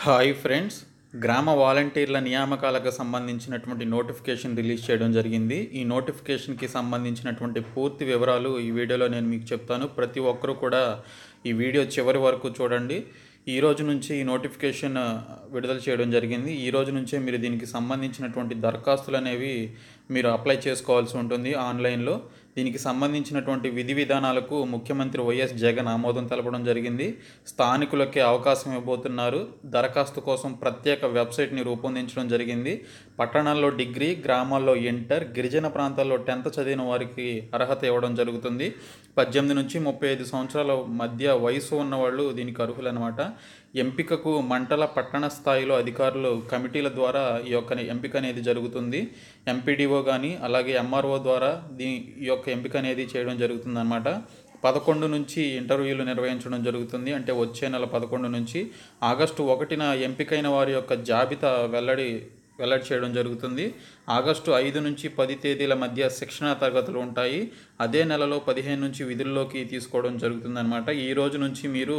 hi friends గ్రామ వాలంటీర్ల నియామకాలకు సంబంధించినటువంటి నోటిఫికేషన్ రిలీజ్ చేయడం జరిగింది ఈ నోటిఫికేషన్కి సంబంధించినటువంటి పూర్తి వివరాలు ఈ వీడియోలో నేను మీకు చెప్తాను ప్రతి ఒక్కరూ కూడా ఈ వీడియో చివరి వరకు చూడండి ఈ రోజు నుంచి ఈ నోటిఫికేషన్ విడుదల చేయడం జరిగింది ఈ రోజు నుంచే మీరు దీనికి సంబంధించినటువంటి దరఖాస్తులు అనేవి మీరు అప్లై చేసుకోవాల్సి ఉంటుంది ఆన్లైన్లో దీనికి సంబంధించినటువంటి విధి విధానాలకు ముఖ్యమంత్రి వైఎస్ జగన్ ఆమోదం తెలపడం జరిగింది స్థానికులకే అవకాశం ఇవ్వబోతున్నారు దరఖాస్తు కోసం ప్రత్యేక వెబ్సైట్ని రూపొందించడం జరిగింది పట్టణాల్లో డిగ్రీ గ్రామాల్లో ఇంటర్ గిరిజన ప్రాంతాల్లో టెన్త్ చదివిన వారికి అర్హత ఇవ్వడం జరుగుతుంది పద్దెనిమిది నుంచి ముప్పై ఐదు సంవత్సరాల మధ్య వయసు ఉన్న వాళ్ళు దీనికి అర్హులన్నమాట ఎంపికకు మంటల పట్టణ స్థాయిలో అధికారులు కమిటీల ద్వారా ఈ యొక్క ఎంపిక అనేది జరుగుతుంది ఎంపీడీఓ కానీ అలాగే ఎంఆర్ఓ ద్వారా దీ ఈ యొక్క ఎంపిక అనేది చేయడం జరుగుతుంది అనమాట పదకొండు నుంచి ఇంటర్వ్యూలు నిర్వహించడం జరుగుతుంది అంటే వచ్చే నెల పదకొండు నుంచి ఆగస్టు ఒకటిన ఎంపికైన వారి యొక్క జాబితా వెల్లడి వెల్లడి చేయడం జరుగుతుంది ఆగస్టు ఐదు నుంచి పది తేదీల మధ్య శిక్షణా తరగతులు ఉంటాయి అదే నెలలో పదిహేను నుంచి విధుల్లోకి తీసుకోవడం జరుగుతుందన్నమాట ఈ రోజు నుంచి మీరు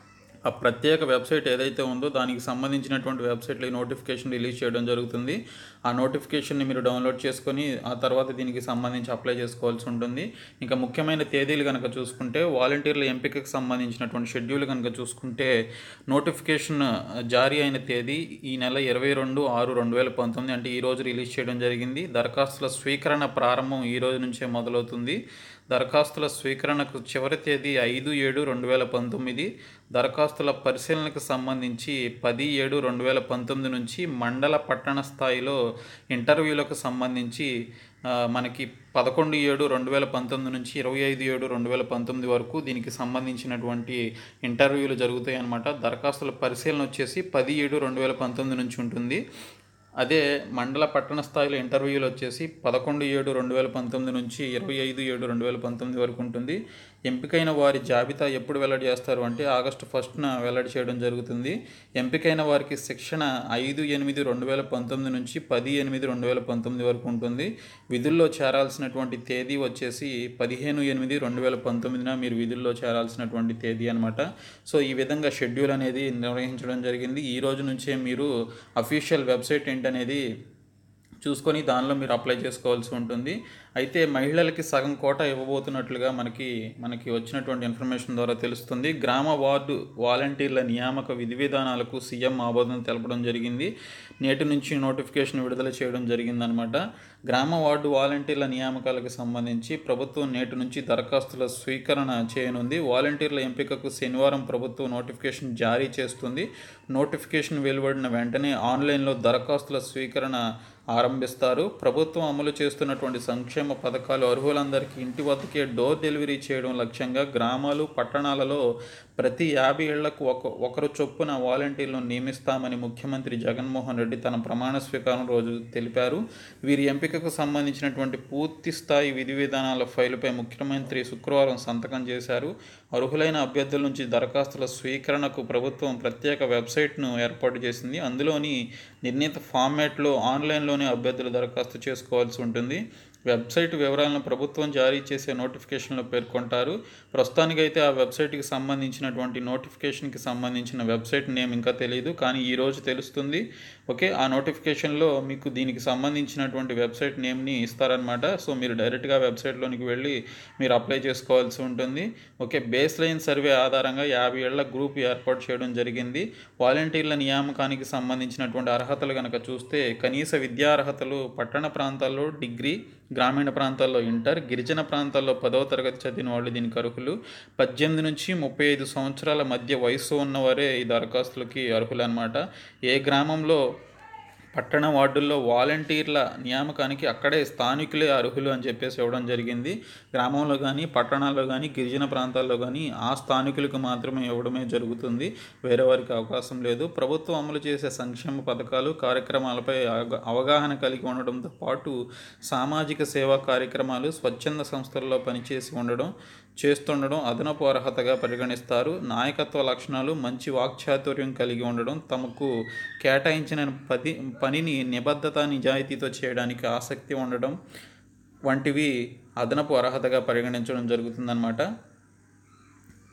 ఆ ప్రత్యేక వెబ్సైట్ ఏదైతే ఉందో దానికి సంబంధించినటువంటి వెబ్సైట్లో ఈ నోటిఫికేషన్ రిలీజ్ చేయడం జరుగుతుంది ఆ నోటిఫికేషన్ని మీరు డౌన్లోడ్ చేసుకొని ఆ తర్వాత దీనికి సంబంధించి అప్లై చేసుకోవాల్సి ఉంటుంది ఇంకా ముఖ్యమైన తేదీలు కనుక చూసుకుంటే వాలంటీర్ల ఎంపికకు సంబంధించినటువంటి షెడ్యూల్ కనుక చూసుకుంటే నోటిఫికేషన్ జారీ అయిన తేదీ ఈ నెల ఇరవై రెండు ఆరు రెండు వేల పంతొమ్మిది అంటే ఈ రోజు రిలీజ్ చేయడం జరిగింది దరఖాస్తుల స్వీకరణ ప్రారంభం ఈ రోజు నుంచే మొదలవుతుంది దరఖాస్తుల స్వీకరణకు చివరి తేదీ ఐదు ఏడు రెండు వేల పంతొమ్మిది దరఖాస్తుల పరిశీలనకు సంబంధించి పది ఏడు రెండు వేల పంతొమ్మిది నుంచి మండల పట్టణ స్థాయిలో ఇంటర్వ్యూలకు సంబంధించి ఆ, మనకి పదకొండు ఏడు రెండు వేల పంతొమ్మిది నుంచి ఇరవై ఐదు ఏడు రెండు వేల పంతొమ్మిది వరకు దీనికి సంబంధించినటువంటి ఇంటర్వ్యూలు జరుగుతాయి అన్నమాట దరఖాస్తుల పరిశీలన వచ్చేసి పది ఏడు రెండు వేల పంతొమ్మిది నుంచి ఉంటుంది అదే మండల పట్టణ స్థాయిలో ఇంటర్వ్యూలు వచ్చేసి పదకొండు ఏడు రెండు వేల పంతొమ్మిది నుంచి ఇరవై ఐదు ఏడు రెండు వేల పంతొమ్మిది వరకు ఉంటుంది ఎంపికైన వారి జాబితా ఎప్పుడు వెల్లడి చేస్తారు అంటే ఆగస్టు ఫస్ట్న వెల్లడి చేయడం జరుగుతుంది ఎంపికైన వారికి శిక్షణ ఐదు ఎనిమిది రెండు వేల పంతొమ్మిది నుంచి పది ఎనిమిది రెండు వేల పంతొమ్మిది వరకు ఉంటుంది విధుల్లో చేరాల్సినటువంటి తేదీ వచ్చేసి పదిహేను ఎనిమిది రెండు వేల పంతొమ్మిదిన మీరు విధుల్లో చేరాల్సినటువంటి తేదీ అనమాట సో ఈ విధంగా షెడ్యూల్ అనేది నిర్వహించడం జరిగింది ఈ రోజు నుంచే మీరు అఫీషియల్ వెబ్సైట్ ఏంటనేది చూసుకొని దానిలో మీరు అప్లై చేసుకోవాల్సి ఉంటుంది అయితే మహిళలకి సగం కోట ఇవ్వబోతున్నట్లుగా మనకి మనకి వచ్చినటువంటి ఇన్ఫర్మేషన్ ద్వారా తెలుస్తుంది గ్రామ వార్డు వాలంటీర్ల నియామక విధి విధానాలకు సీఎం ఆమోదం తెలపడం జరిగింది నేటి నుంచి నోటిఫికేషన్ విడుదల చేయడం జరిగిందనమాట గ్రామ వార్డు వాలంటీర్ల నియామకాలకు సంబంధించి ప్రభుత్వం నేటి నుంచి దరఖాస్తుల స్వీకరణ చేయనుంది వాలంటీర్ల ఎంపికకు శనివారం ప్రభుత్వం నోటిఫికేషన్ జారీ చేస్తుంది నోటిఫికేషన్ వెలువడిన వెంటనే ఆన్లైన్లో దరఖాస్తుల స్వీకరణ ఆరంభిస్తారు ప్రభుత్వం అమలు చేస్తున్నటువంటి సంక్షేమ పథకాలు అర్హులందరికీ ఇంటి వద్దకే డోర్ డెలివరీ చేయడం లక్ష్యంగా గ్రామాలు పట్టణాలలో ప్రతి యాభై ఏళ్లకు ఒక ఒకరు చొప్పున వాలంటీర్లను నియమిస్తామని ముఖ్యమంత్రి జగన్మోహన్ రెడ్డి తన ప్రమాణ స్వీకారం రోజు తెలిపారు వీరి ఎంపికకు సంబంధించినటువంటి పూర్తి స్థాయి విధి విధానాల ఫైలుపై ముఖ్యమంత్రి శుక్రవారం సంతకం చేశారు అర్హులైన అభ్యర్థుల నుంచి దరఖాస్తుల స్వీకరణకు ప్రభుత్వం ప్రత్యేక వెబ్సైట్ను ఏర్పాటు చేసింది అందులోని నిర్ణీత ఫార్మాట్లో ఆన్లైన్లోనే అభ్యర్థులు దరఖాస్తు చేసుకోవాల్సి ఉంటుంది వెబ్సైట్ వివరాలను ప్రభుత్వం జారీ చేసే నోటిఫికేషన్లో పేర్కొంటారు ప్రస్తుతానికైతే ఆ వెబ్సైట్కి సంబంధించినటువంటి నోటిఫికేషన్కి సంబంధించిన వెబ్సైట్ నేమ్ ఇంకా తెలియదు కానీ ఈ రోజు తెలుస్తుంది ఓకే ఆ నోటిఫికేషన్లో మీకు దీనికి సంబంధించినటువంటి వెబ్సైట్ నేమ్ని ఇస్తారనమాట సో మీరు డైరెక్ట్గా వెబ్సైట్లోనికి వెళ్ళి మీరు అప్లై చేసుకోవాల్సి ఉంటుంది ఓకే బేస్ లైన్ సర్వే ఆధారంగా యాభై ఏళ్ల గ్రూప్ ఏర్పాటు చేయడం జరిగింది వాలంటీర్ల నియామకానికి సంబంధించినటువంటి అర్హతలు కనుక చూస్తే కనీస విద్యా అర్హతలు పట్టణ ప్రాంతాల్లో డిగ్రీ గ్రామీణ ప్రాంతాల్లో ఇంటర్ గిరిజన ప్రాంతాల్లో పదవ తరగతి చదివిన వాళ్ళు దీనికి అర్హులు పద్దెనిమిది నుంచి ముప్పై ఐదు సంవత్సరాల మధ్య వయసు ఉన్నవారే ఈ దరఖాస్తులకి అర్హులు అనమాట ఏ గ్రామంలో పట్టణ వార్డుల్లో వాలంటీర్ల నియామకానికి అక్కడే స్థానికులే అర్హులు అని చెప్పేసి ఇవ్వడం జరిగింది గ్రామంలో కానీ పట్టణాల్లో కానీ గిరిజన ప్రాంతాల్లో కానీ ఆ స్థానికులకు మాత్రమే ఇవ్వడమే జరుగుతుంది వేరే వారికి అవకాశం లేదు ప్రభుత్వం అమలు చేసే సంక్షేమ పథకాలు కార్యక్రమాలపై అవగా- అవగాహన కలిగి ఉండడంతో పాటు సామాజిక సేవా కార్యక్రమాలు స్వచ్ఛంద సంస్థల్లో పనిచేసి ఉండడం చేస్తుండడం అదనపు అర్హతగా పరిగణిస్తారు నాయకత్వ లక్షణాలు మంచి వాక్చాతుర్యం కలిగి ఉండడం తమకు కేటాయించిన పది పనిని నిబద్ధత నిజాయితీతో చేయడానికి ఆసక్తి ఉండడం వంటివి అదనపు అర్హతగా పరిగణించడం జరుగుతుందన్నమాట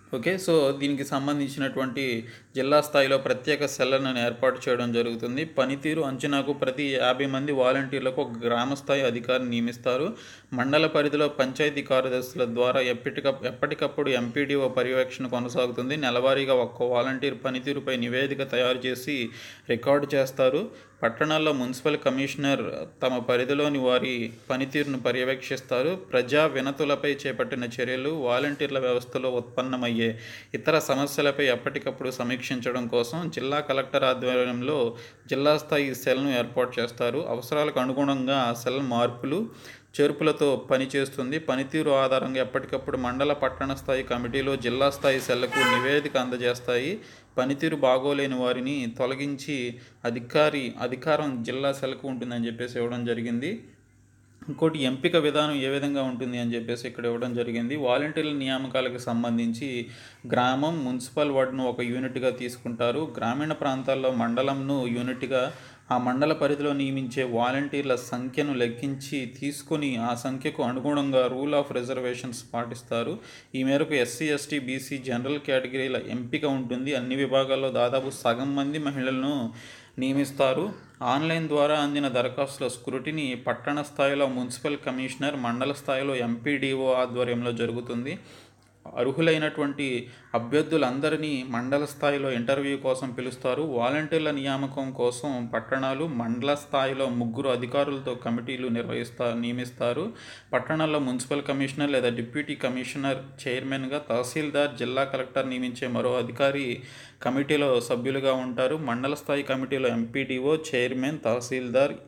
ఓకే సో దీనికి సంబంధించినటువంటి జిల్లా స్థాయిలో ప్రత్యేక సెల్లను ఏర్పాటు చేయడం జరుగుతుంది పనితీరు అంచనాకు ప్రతి యాభై మంది వాలంటీర్లకు ఒక గ్రామ స్థాయి అధికారిని నియమిస్తారు మండల పరిధిలో పంచాయతీ కార్యదర్శుల ద్వారా ఎప్పటిక ఎప్పటికప్పుడు ఎంపీడీఓ పర్యవేక్షణ కొనసాగుతుంది నెలవారీగా ఒక్క వాలంటీర్ పనితీరుపై నివేదిక తయారు చేసి రికార్డు చేస్తారు పట్టణాల్లో మున్సిపల్ కమిషనర్ తమ పరిధిలోని వారి పనితీరును పర్యవేక్షిస్తారు ప్రజా వినతులపై చేపట్టిన చర్యలు వాలంటీర్ల వ్యవస్థలో ఉత్పన్నమయ్యే ఇతర సమస్యలపై ఎప్పటికప్పుడు సమీక్షించడం కోసం జిల్లా కలెక్టర్ ఆధ్వర్యంలో జిల్లా స్థాయి సెల్ను ఏర్పాటు చేస్తారు అవసరాలకు అనుగుణంగా ఆ సెల్ మార్పులు చేర్పులతో పనిచేస్తుంది పనితీరు ఆధారంగా ఎప్పటికప్పుడు మండల పట్టణ స్థాయి కమిటీలో జిల్లా స్థాయి సెల్లకు నివేదిక అందజేస్తాయి పనితీరు బాగోలేని వారిని తొలగించి అధికారి అధికారం జిల్లా సెల్కు ఉంటుందని చెప్పేసి ఇవ్వడం జరిగింది ఇంకోటి ఎంపిక విధానం ఏ విధంగా ఉంటుంది అని చెప్పేసి ఇక్కడ ఇవ్వడం జరిగింది వాలంటీర్ల నియామకాలకు సంబంధించి గ్రామం మున్సిపల్ వార్డును ఒక యూనిట్గా తీసుకుంటారు గ్రామీణ ప్రాంతాల్లో మండలంను యూనిట్గా ఆ మండల పరిధిలో నియమించే వాలంటీర్ల సంఖ్యను లెక్కించి తీసుకొని ఆ సంఖ్యకు అనుగుణంగా రూల్ ఆఫ్ రిజర్వేషన్స్ పాటిస్తారు ఈ మేరకు ఎస్సీ ఎస్టీ బీసీ జనరల్ కేటగిరీల ఎంపిక ఉంటుంది అన్ని విభాగాల్లో దాదాపు సగం మంది మహిళలను నియమిస్తారు ఆన్లైన్ ద్వారా అందిన దరఖాస్తుల స్క్రూటిని పట్టణ స్థాయిలో మున్సిపల్ కమిషనర్ మండల స్థాయిలో ఎంపీడీఓ ఆధ్వర్యంలో జరుగుతుంది అర్హులైనటువంటి అభ్యర్థులందరినీ మండల స్థాయిలో ఇంటర్వ్యూ కోసం పిలుస్తారు వాలంటీర్ల నియామకం కోసం పట్టణాలు మండల స్థాయిలో ముగ్గురు అధికారులతో కమిటీలు నిర్వహిస్తా నియమిస్తారు పట్టణాల్లో మున్సిపల్ కమిషనర్ లేదా డిప్యూటీ కమిషనర్ చైర్మన్గా తహసీల్దార్ జిల్లా కలెక్టర్ నియమించే మరో అధికారి కమిటీలో సభ్యులుగా ఉంటారు మండల స్థాయి కమిటీలో MPDO chairman tahsildar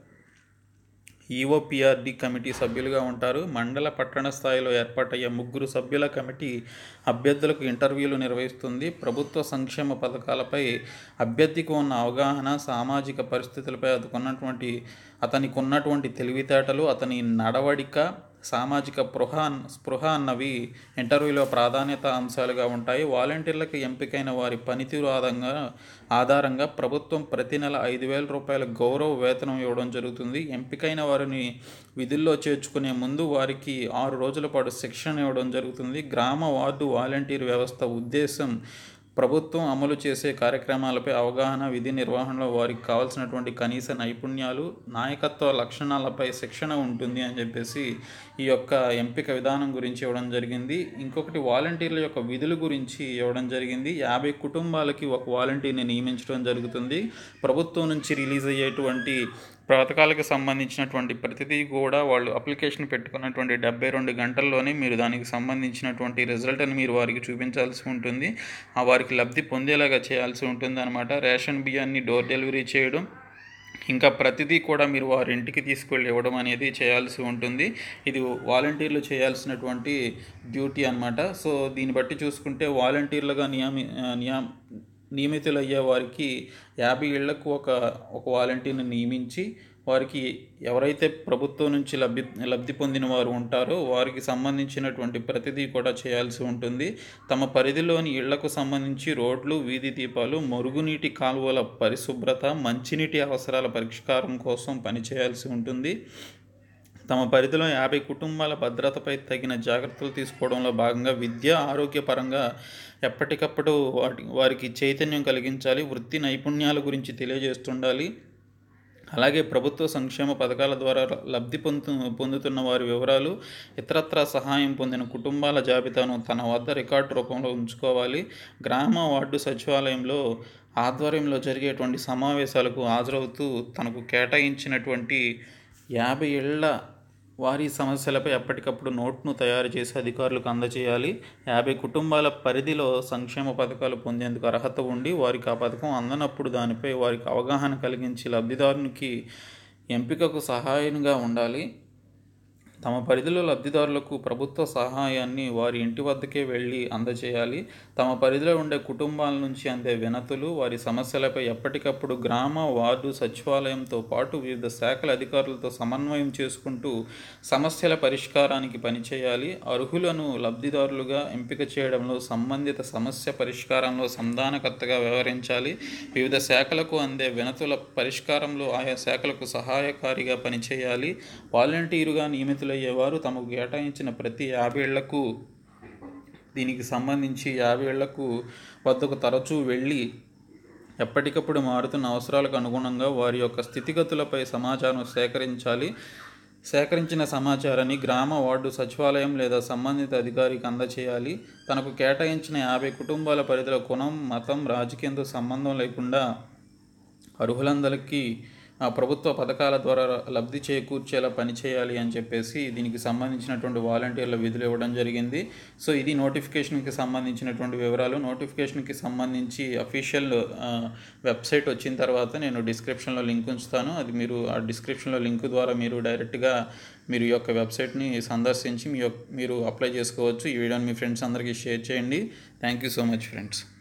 EOPRD committee సభ్యులుగా ఉంటారు మండల పట్టణ స్థాయిలో ఏర్పాటయ్యే ముగ్గురు సభ్యుల కమిటీ అభ్యర్థులకు ఇంటర్వ్యూలు నిర్వహిస్తుంది ప్రభుత్వ సంక్షేమ పథకాలపై అభ్యర్థికి ఉన్న అవగాహన సామాజిక పరిస్థితులపై అతనుకున్నటువంటి అతనికి ఉన్నటువంటి తెలివితేటలు అతని నడవడిక సామాజిక స్పృహ స్పృహ అన్నవి ఇంటర్వ్యూలో ప్రాధాన్యత అంశాలుగా ఉంటాయి వాలంటీర్లకు ఎంపికైన వారి పనితీరు ఆధారంగా ఆధారంగా ప్రభుత్వం ప్రతి నెల ఐదు వేల రూపాయల గౌరవ వేతనం ఇవ్వడం జరుగుతుంది ఎంపికైన వారిని విధుల్లో చేర్చుకునే ముందు వారికి ఆరు రోజుల పాటు శిక్షణ ఇవ్వడం జరుగుతుంది గ్రామ వార్డు వాలంటీర్ వ్యవస్థ ఉద్దేశం ప్రభుత్వం అమలు చేసే కార్యక్రమాలపై అవగాహన విధి నిర్వహణలో వారికి కావాల్సినటువంటి కనీస నైపుణ్యాలు నాయకత్వ లక్షణాలపై శిక్షణ ఉంటుంది అని చెప్పేసి ఈ యొక్క ఎంపిక విధానం గురించి ఇవ్వడం జరిగింది ఇంకొకటి వాలంటీర్ల యొక్క విధుల గురించి ఇవ్వడం జరిగింది యాభై కుటుంబాలకి ఒక వాలంటీర్ని నియమించడం జరుగుతుంది ప్రభుత్వం నుంచి రిలీజ్ అయ్యేటువంటి పథకాలకు సంబంధించినటువంటి ప్రతిదీ కూడా వాళ్ళు అప్లికేషన్ పెట్టుకున్నటువంటి డెబ్బై రెండు గంటల్లోనే మీరు దానికి సంబంధించినటువంటి రిజల్ట్ని మీరు వారికి చూపించాల్సి ఉంటుంది ఆ వారికి లబ్ధి పొందేలాగా చేయాల్సి ఉంటుంది అనమాట రేషన్ బియ్యాన్ని డోర్ డెలివరీ చేయడం ఇంకా ప్రతిదీ కూడా మీరు వారి ఇంటికి తీసుకెళ్ళి ఇవ్వడం అనేది చేయాల్సి ఉంటుంది ఇది వాలంటీర్లు చేయాల్సినటువంటి డ్యూటీ అనమాట సో దీన్ని బట్టి చూసుకుంటే వాలంటీర్లుగా నియమి నియా నియమితులయ్యే వారికి యాభై ఏళ్లకు ఒక ఒక వాలంటీర్ని నియమించి వారికి ఎవరైతే ప్రభుత్వం నుంచి లబ్ధి లబ్ధి పొందిన వారు ఉంటారో వారికి సంబంధించినటువంటి ప్రతిదీ కూడా చేయాల్సి ఉంటుంది తమ పరిధిలోని ఇళ్లకు సంబంధించి రోడ్లు వీధి దీపాలు మురుగునీటి కాలువల పరిశుభ్రత మంచినీటి అవసరాల పరిష్కారం కోసం పనిచేయాల్సి ఉంటుంది తమ పరిధిలో యాభై కుటుంబాల భద్రతపై తగిన జాగ్రత్తలు తీసుకోవడంలో భాగంగా విద్య ఆరోగ్యపరంగా ఎప్పటికప్పుడు వాటి వారికి చైతన్యం కలిగించాలి వృత్తి నైపుణ్యాల గురించి తెలియజేస్తుండాలి అలాగే ప్రభుత్వ సంక్షేమ పథకాల ద్వారా లబ్ధి పొందు పొందుతున్న వారి వివరాలు ఇతరత్రా సహాయం పొందిన కుటుంబాల జాబితాను తన వద్ద రికార్డు రూపంలో ఉంచుకోవాలి గ్రామ వార్డు సచివాలయంలో ఆధ్వర్యంలో జరిగేటువంటి సమావేశాలకు హాజరవుతూ తనకు కేటాయించినటువంటి యాభై ఏళ్ల వారి సమస్యలపై ఎప్పటికప్పుడు నోట్ను తయారు చేసి అధికారులకు అందజేయాలి యాభై కుటుంబాల పరిధిలో సంక్షేమ పథకాలు పొందేందుకు అర్హత ఉండి వారికి ఆ పథకం అందనప్పుడు దానిపై వారికి అవగాహన కలిగించి లబ్ధిదారునికి ఎంపికకు సహాయంగా ఉండాలి తమ పరిధిలో లబ్ధిదారులకు ప్రభుత్వ సహాయాన్ని వారి ఇంటి వద్దకే వెళ్ళి అందజేయాలి తమ పరిధిలో ఉండే కుటుంబాల నుంచి అందే వినతులు వారి సమస్యలపై ఎప్పటికప్పుడు గ్రామ వార్డు సచివాలయంతో పాటు వివిధ శాఖల అధికారులతో సమన్వయం చేసుకుంటూ సమస్యల పరిష్కారానికి పనిచేయాలి అర్హులను లబ్ధిదారులుగా ఎంపిక చేయడంలో సంబంధిత సమస్య పరిష్కారంలో సంధానకర్తగా వ్యవహరించాలి వివిధ శాఖలకు అందే వినతుల పరిష్కారంలో ఆయా శాఖలకు సహాయకారిగా పనిచేయాలి వాలంటీరుగా నియమితులయ్యేవారు తమకు కేటాయించిన ప్రతి యాభేళ్లకు దీనికి సంబంధించి యాభై ఏళ్లకు వద్దకు తరచూ వెళ్ళి ఎప్పటికప్పుడు మారుతున్న అవసరాలకు అనుగుణంగా వారి యొక్క స్థితిగతులపై సమాచారం సేకరించాలి సేకరించిన సమాచారాన్ని గ్రామ వార్డు సచివాలయం లేదా సంబంధిత అధికారికి అందచేయాలి తనకు కేటాయించిన యాభై కుటుంబాల పరిధిలో కులం మతం రాజకీయంతో సంబంధం లేకుండా అర్హులందరికీ ఆ ప్రభుత్వ పథకాల ద్వారా లబ్ధి చేకూర్చేలా పనిచేయాలి అని చెప్పేసి దీనికి సంబంధించినటువంటి వాలంటీర్ల విధులు ఇవ్వడం జరిగింది సో ఇది నోటిఫికేషన్కి సంబంధించినటువంటి వివరాలు నోటిఫికేషన్కి సంబంధించి అఫీషియల్ వెబ్సైట్ వచ్చిన తర్వాత నేను డిస్క్రిప్షన్లో లింక్ ఉంచుతాను అది మీరు ఆ డిస్క్రిప్షన్లో లింక్ ద్వారా మీరు డైరెక్ట్గా మీరు ఈ యొక్క వెబ్సైట్ని సందర్శించి మీ యొక్క మీరు అప్లై చేసుకోవచ్చు ఈ వీడియోని మీ ఫ్రెండ్స్ అందరికీ షేర్ చేయండి thank you so much friends